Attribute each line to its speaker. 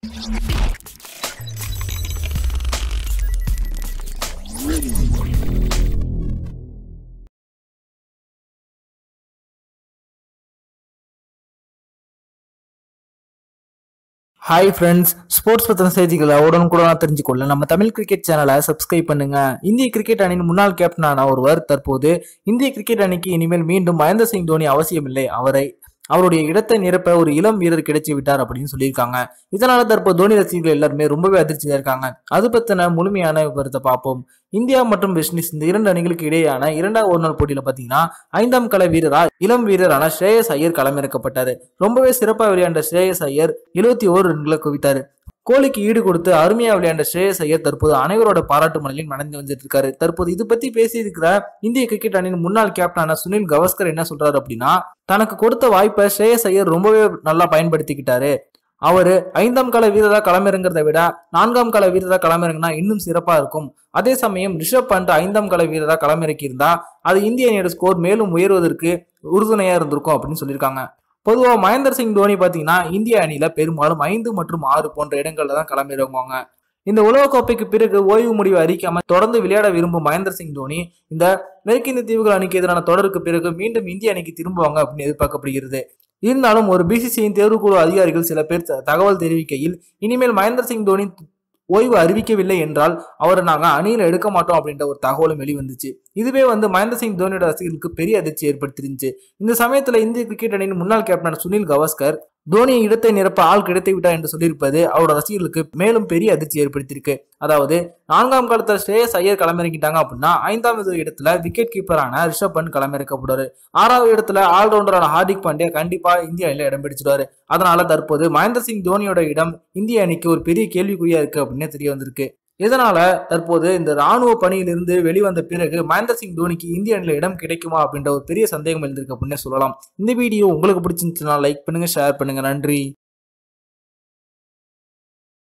Speaker 1: hi friends sports பத்தின செய்திகளை உடனுக்குடன் தெரிஞ்சுக்கொள்ள நம்ம தமிழ் கிரிக்கெட் சேனலை சப்ஸ்கிரைப் பண்ணுங்க இந்திய கிரிக்கெட் அணியின் முன்னாள் கேப்டனான ஒருவர் தற்போது இந்திய கிரிக்கெட் அணிக்கு இனிமேல் மீண்டும் மகேந்திர சிங் தோனி அவசியமில்லை அவரை அவருடைய இடத்தை நிரப்ப ஒரு இளம் வீரர் கிடைச்சு விட்டார் அப்படின்னு சொல்லியிருக்காங்க இதனால தற்போது தோனி ரசிகர்கள் எல்லாருமே ரொம்பவே அதிர்ச்சியா இருக்காங்க அது பத்தின முழுமையான விவரத்தை பார்ப்போம் இந்தியா மற்றும் வெஸ்ட் இண்டீஸ் இந்த இரண்டு அணிகளுக்கு இடையேயான இரண்டாவது ஒரு நாள் போட்டியில பாத்தீங்கன்னா ஐந்தாம் கள வீரரா இளம் வீரரான ஸ்ரேயஸ் ஐயர் களமிறக்கப்பட்டாரு ரொம்பவே சிறப்பாக விளையாண்ட ஸ்ரேயஸ் ஐயர் எழுபத்தி ஓரு ரன்களை குவித்தாரு கோலிக்கு ஈடு கொடுத்து அருமையா விளையாண்ட ஸ்ரேயஸ் ஐயர் தற்போது அனைவரோட பாராட்டு மலையில் நடந்து வந்துட்டு இருக்காரு தற்போது இது பத்தி பேசியிருக்கிற இந்திய கிரிக்கெட் அணியின் முன்னாள் கேப்டனான சுனில் கவாஸ்கர் என்ன சொல்றாரு அப்படின்னா தனக்கு கொடுத்த வாய்ப்பை ஸ்ரேயஸ் ஐயர் ரொம்பவே நல்லா பயன்படுத்திக்கிட்டாரு அவரு ஐந்தாம் கால வீரரா களமிறங்கிறத விட நான்காம் கால வீரரா களமிறங்கினா இன்னும் சிறப்பா இருக்கும் அதே சமயம் ரிஷப் பண்ட் ஐந்தாம் கால வீரரா களமிறக்கி இருந்தா அது இந்திய அணியோட ஸ்கோர் மேலும் உயர்வதற்கு உறுதுணையா இருந்திருக்கும் அப்படின்னு சொல்லியிருக்காங்க பொதுவாக மகேந்திர சிங் தோனி பார்த்தீங்கன்னா இந்திய அணியில பெரும்பாலும் ஐந்து மற்றும் ஆறு போன்ற இடங்கள்ல தான் களமிறங்குவாங்க இந்த உலகக்கோப்பைக்கு பிறகு ஓய்வு முடிவு அறிக்காம தொடர்ந்து விளையாட விரும்பும் மகேந்திர சிங் தோனி இந்த மேற்கிந்திய தீவுகள் அணிக்கு எதிரான தொடருக்கு பிறகு மீண்டும் இந்திய அணிக்கு திரும்புவாங்க அப்படின்னு எதிர்பார்க்கப்படுகிறது இருந்தாலும் ஒரு பிசிசியின் தேர்வுக்குழு அதிகாரிகள் சில பேர் த- தகவல் தெரிவிக்கையில் இனிமேல் மகேந்திர சிங் தோனி ஓய்வு அறிவிக்கவில்லை என்றால் அவரை நாங்க அணியில் எடுக்க மாட்டோம் அப்படின்ற ஒரு தகவலும் வெளிவந்துச்சு இதுவே வந்து மகேந்திர சிங் தோனியோட ரசிகர்களுக்கு பெரிய அதிர்ச்சி ஏற்படுத்திருந்துச்சு இந்த சமயத்துல இந்திய கிரிக்கெட் அணியின் முன்னாள் கேப்டன் சுனில் கவாஸ்கர் தோனியின் இடத்தை நிரப்ப ஆள் கிடைத்து விட்டார் என்று சொல்லியிருப்பது அவரோட ரசிகர்களுக்கு மேலும் பெரிய அதிர்ச்சி ஏற்படுத்தியிருக்கு அதாவது நான்காம் காலத்துல ஸ்ரேயஸ் ஐயர் களமிறக்கிட்டாங்க அப்படின்னா ஐந்தாவது இடத்துல விக்கெட் கீப்பரான ரிஷப் பண்ட் களமிறக்கப்படுவாரு ஆறாவது இடத்துல ஆல்ரவுண்டரான ஹார்திக் பாண்டியா கண்டிப்பா இந்திய அணியில இடம் பிடிச்சிடுவாரு அதனால தற்போது மகேந்திர சிங் தோனியோட இடம் இந்திய அணிக்கு ஒரு பெரிய கேள்விக்குறியா இருக்கு அப்படின்னு தெரிய வந்திருக்கு இதனால தற்போது இந்த ராணுவ பணியிலிருந்து வெளிவந்த பிறகு மகேந்திர சிங் தோனிக்கு இந்திய அணியில இடம் கிடைக்குமா அப்படின்ற ஒரு பெரிய சந்தேகம் இருந்திருக்கு அப்படின்னு சொல்லலாம் இந்த வீடியோ உங்களுக்கு பிடிச்சிருந்துச்சுன்னா லைக் பண்ணுங்க ஷேர் பண்ணுங்க நன்றி